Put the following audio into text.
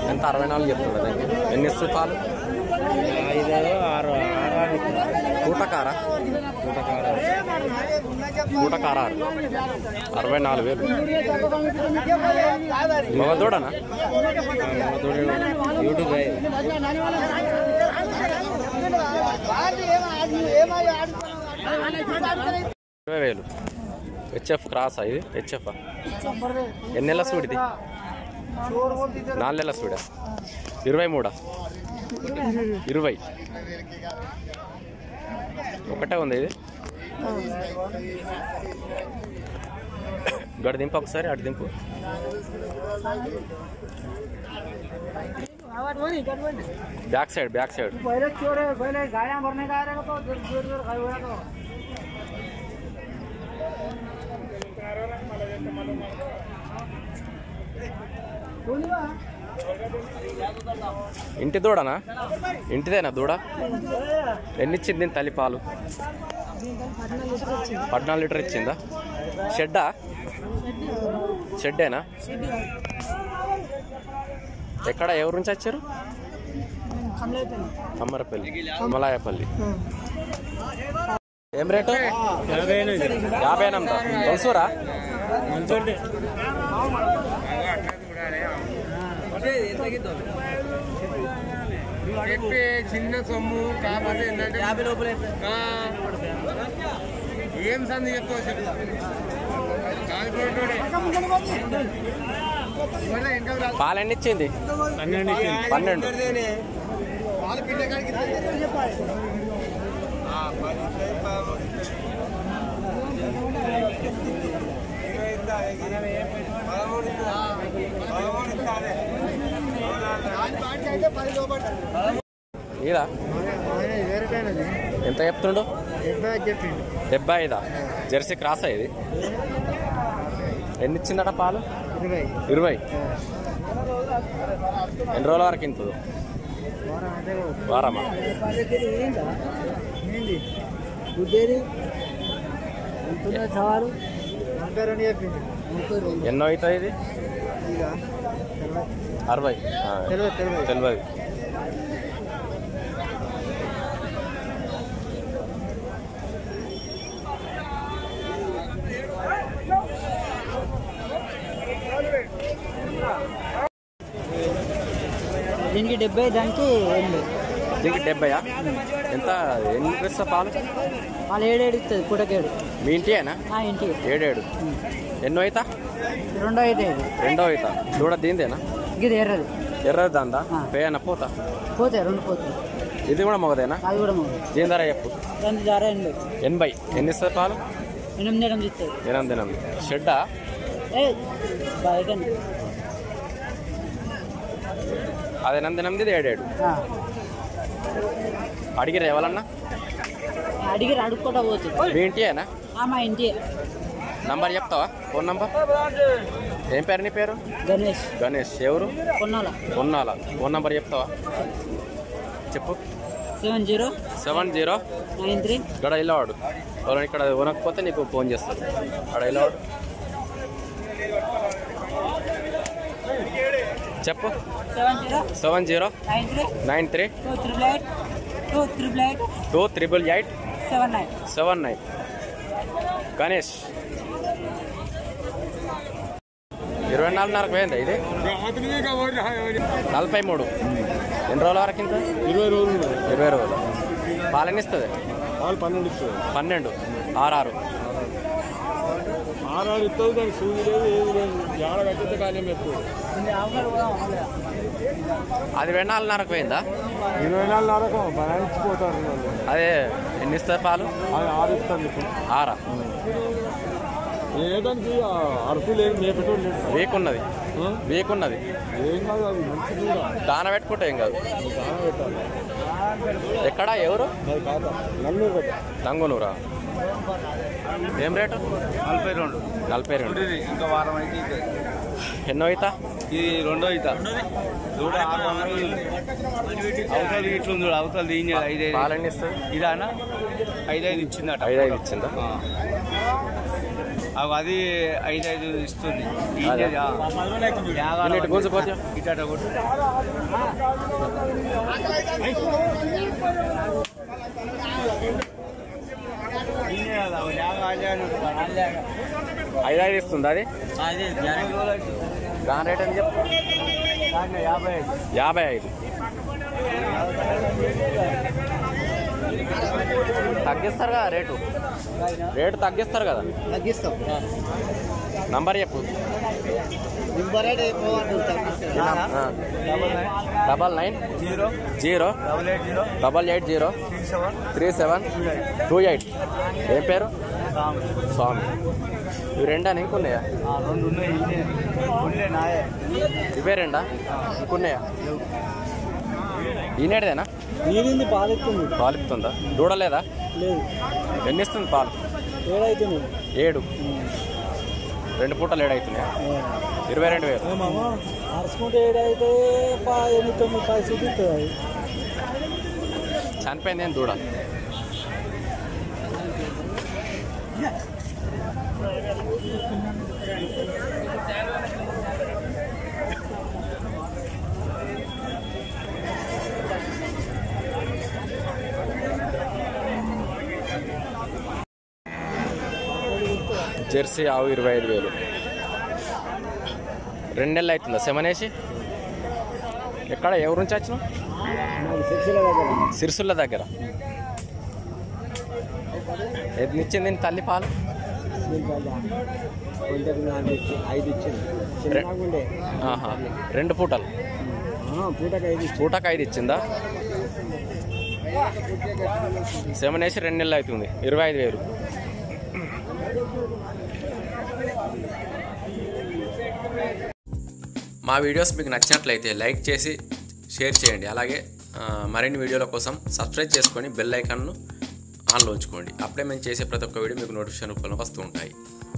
ఎంత అరవై నాలుగు చెప్తుంది దానికి ఎన్ని ఇస్తుంది పాలు ఐదు ఆరు ఆరు పూటకారా పూటకారా అరవై నాలుగు వేలు మగ దూడనా యూట్యూబ్ ఇరవై వేలు హెచ్ఎఫ్ క్రాసా ఇది హెచ్ఎఫ్ ఎన్ని నెలల సూడిది నాలుగు నెలల సూడా ఇరవై మూడా ఇరవై ఒకటే ఉంది ఇది గడి దింపు ఒకసారి అటు దింపు బ్యాక్ సైడ్ బ్యాక్ సైడ్ पहले चोर है पहले गाड़ियां भरने का आ रहा तो जोर जोर जोर खाई हुआ तो ఇంటి దూడనా ఇంటిదేనా దూడ ఎన్ని ఇచ్చింది దీని తల్లి పాలు పద్నాలుగు లీటర్ ఇచ్చిందా షెడ్డా షెడ్డేనా ఎక్కడ ఎవరి నుంచి వచ్చారు అమ్మరపల్లి మలాయపల్లి ఏం రేటు యాభై ఎనిమిదా తెలుసురా చెప్పే చిన్న సొమ్ము కాబట్టి ఏంటంటే యాభై లోపలే ఏం సంది చెప్తావు చెప్పు కాలిపోయేటోడే. ఇవాళ ఇంకా రా- పాలు ఎన్ని ఇచ్చింది పన్నెండు పాలు పిండే కాడికి ఇస్తే ఆ, పది, పదమూడు. పదమూడు ఇస్తా. పదమూడు ఇస్తానే. దాని పార్టీ అయితే పది లోపల ఇదా ఎంత చెప్తుండు చెప్పిండు డెబ్బై ఐదా జెర్సీ క్రాస్ ఇది ఎన్ని ఇచ్చిందట పాలు ఇరవై ఇరవై ఎన్ని రోజుల వరకు ఇంతుంది వారం అంతే వారమా ఏంది గుడ్డేది ఎంతున్నా సవాలు నలభై రెండు చెప్పిండు ముప్పై రెండు ఎన్నో అవుతుంది ఇది ఇక అరవై ఆ, తెలియదు తెలియదు తెలియదు దీనికి డెబ్బై దానికి ఎనభై దీనికి డెబ్బయా ఎంత ఎన్ని లీటర్స్ పాలు వాళ్ళు ఏడేడు ఇస్తుంది పూటకేడు మీ ఇంటి అయినా ఆ ఇంటి ఏడేడు ఎన్నో అవుతా రెండో అయితే ఇది రెండో అవుతా దూడ దీందేనా ఇది ఎర్రది ఎర్రది దందా ఆ. పేయన పోతా పోతే రెండు పోతుంది ఇది కూడా మొగదేనా అది కూడా మూడు దీని ధర చెప్పు దాని ధర ఎనభై ఎనభై ఎన్ని ఇస్తుంది పాలు ఎనిమిది ఎనిమిది ఇస్తుంది ఎనిమిది ఎనిమిది షెడ్డా ఏ బయట అది ఎనిమిది ఎనిమిది ఏడేడు అడిగిరా ఎవరన్నా అడిగి అడుక్కుంటా పోతుంది మీ ఇంటి అయినా ఆ, మా ఇంటి నంబర్ చెప్తావా ఫోన్ నంబర్ ఏం పేరు నీ పేరు గణేష్ గణేష్ ఎవరు కొన్నాల ఉన్నాలా ఫోన్ నంబర్ చెప్తావా చెప్పు seven zero seven zero nine three ఇక్కడ ఇల్లవాడు ఎవరైనా ఇక్కడ కొనకపోతే నీకు ఫోన్ చేస్తారు అక్కడ ఇల్లవాడు చెప్పు seven zero seven zero nine three nine three two triple eight two triple eight two triple eight seven nine seven nine Ganesh ఇరవై నాలుగున్నరకు పోయిందా ఇది నలభై మూడు ఎన్ని రోజుల వరకు ఇంత ఇరవై రోజులు ఇరవై రోజులు పాలన ఇస్తుంది వాళ్ళు పన్నెండు ఇస్తారు పన్నెండు ఆరారు ఆరాడు ఇస్తుంది దానికి సూది లేదు ఏది లేదు ఏడ కట్టితే కానీ ఎక్కువ అది రెండు నాలుగున్నరకు పోయిందా ఇరవై నాలుగు నరకం భరించిపోతారు వాళ్ళు. అదే ఎన్ని ఇస్తుంది పాలు అది ఆరు ఇస్తుంది ఇప్పుడు. ఆరా ఏదానికి ఆ అరుపు లేదు మేపటోడు లేదు సార్. వీక్ ఉన్నది ఆ? వీక్ ఉన్నది ఏం కాదు అది మంచిది కూడా దాన పెట్టుకుంటే ఏం కాదు దాన పెట్టాలి ఎక్కడ ఎవరు అది కాదా నల్లూరు కదా నంగునూరా ఏం రేటు నలభై రెండు నలభై రెండు ఇంకా వారం అయితే ఇదే. ఎన్నో అవుతా ఇది రెండో ఇత చూడ ఆరు వందలు అవతల ఇట్లుంది చూడు అవతల దీని ఐదైదు పాలన్నీ ఇస్తుంది ఇదానా ఐదైదు ఇచ్చిందట ఐదు ఐదు ఇచ్చిందా ఆ. అవి అది ఐదు ఐదు ఇస్తుంది అదే. ఈయన యాగాలు ఇన్నిటి గుంజు కొద్దిగా. ఇటు కొట్టు ఈయన కదా, యాగ ఆలే అని ఉంటాడు. ఐదు ఐదు ఇస్తుంది అది దాని రేట్ అని చెప్పు దాంట్లో యాభై ఐదు యాభై ఐదు తగ్గిస్తారు కదా రేటు రేటు తగ్గిస్తారు కదా తగ్గిస్తాం నంబర్ చెప్పు నింబరేట్ ఆ. Double nine double nine zero zero double eight zero double eight zero three seven three seven two eight ఏం పేరు స్వామి స్వామి ఇవి రెండా ఇంకున్నాయా ఆ, రెండు ఉన్నాయి ఇన్నే ఉండే నాయే ఇవే రెండా ఇంకున్నాయా ఈనేటిదేనా నీరింది పాలెత్తుంది పాలు ఇస్తుందా దూడలేదా లేదు ఎన్ని ఇస్తుంది పాలు ఏడైతుంది ఏడు రెండు పూటలు ఏడు అవుతున్నాయా ఇరవై రెండు వేలు మామ అరుచుకుంటే ఏడైతే పా ఎనిమిది తొమ్మిది పది చూపిస్తుంది అది చనిపోయింది ఏం దూడ జెర్సీ ఆవు ఇరవై ఐదు వేలు రెండు నెలలు అవుతుందా సెమనేసి ఎక్కడ ఎవరి నుంచి వచ్చినావు నాకు శిక్షల దగ్గర సిరిసుల్ల దగ్గర ఎన్నిచ్చింది నీ తల్లి పాలు కొంతకు నాలుగు ఇచ్చి ఐదు ఇచ్చింది చిన్నగుండే ఆహా రెండు పూటలు పూటకు ఐదు ఇచ్చి పూటకు ఐదు ఇచ్చిందా సెవెన్ వేసి రెండు నెలలు అవుతుంది ఇరవై ఐదు వేలు మా వీడియోస్ మీకు నచ్చినట్లయితే లైక్ చేసి షేర్ చేయండి అలాగే ఆ, మరిన్ని వీడియోల కోసం సబ్స్క్రైబ్ చేసుకొని బెల్ ఐకాన్ను ఆన్లో ఉంచుకోండి అప్పుడే మేము చేసే ప్రతి ఒక్క వీడియో మీకు నోటిఫికేషన్ రూపంలో వస్తూ ఉంటాయి